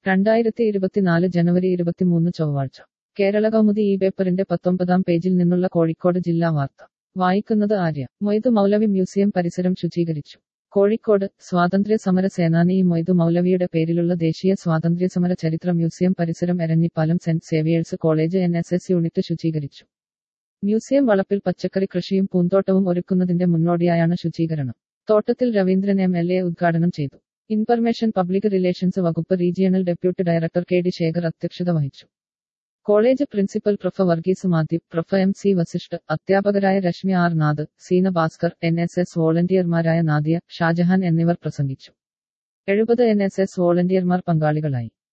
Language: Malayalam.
രണ്ടായിരത്തി ഇരുപത്തിനാല് ജനുവരി ഇരുപത്തിമൂന്ന് ചൊവ്വാഴ്ച കേരള കൗമുദി ഈ പേപ്പറിന്റെ പത്തൊമ്പതാം പേജിൽ നിന്നുള്ള കോഴിക്കോട് ജില്ലാ വാർത്ത വായിക്കുന്നത് ആര്യ മൊയ്തു മൗലവി മ്യൂസിയം പരിസരം ശുചീകരിച്ചു കോഴിക്കോട് സ്വാതന്ത്ര്യ സമര സേനാനി മൊയ്തു മൗലവിയുടെ പേരിലുള്ള ദേശീയ സ്വാതന്ത്ര്യസമര ചരിത്ര മ്യൂസിയം പരിസരം Eranhipalam Saint Xavier's college N S S unit ശുചീകരിച്ചു മ്യൂസിയം വളപ്പിൽ പച്ചക്കറി കൃഷിയും പൂന്തോട്ടവും ഒരുക്കുന്നതിന്റെ മുന്നോടിയായാണ് ശുചീകരണം തോട്ടത്തിൽ രവീന്ദ്രൻ എം എൽ എ ഉദ്ഘാടനം ചെയ്തു ഇൻഫർമേഷൻ പബ്ലിക് റിലേഷൻസ് വകുപ്പ് regional deputy director K D Shekhar അധ്യക്ഷത വഹിച്ചു college principal prof Varghese Mathew prof M C Vasisht അധ്യാപകരായ Reshmi R Nath Seena Bhaskar N S S വോളണ്ടിയർമാരായ നാദിയ ഷാജഹാൻ എന്നിവർ പ്രസംഗിച്ചു എഴുപത് എൻ എസ് എസ് വോളണ്ടിയർമാർ പങ്കാളികളായി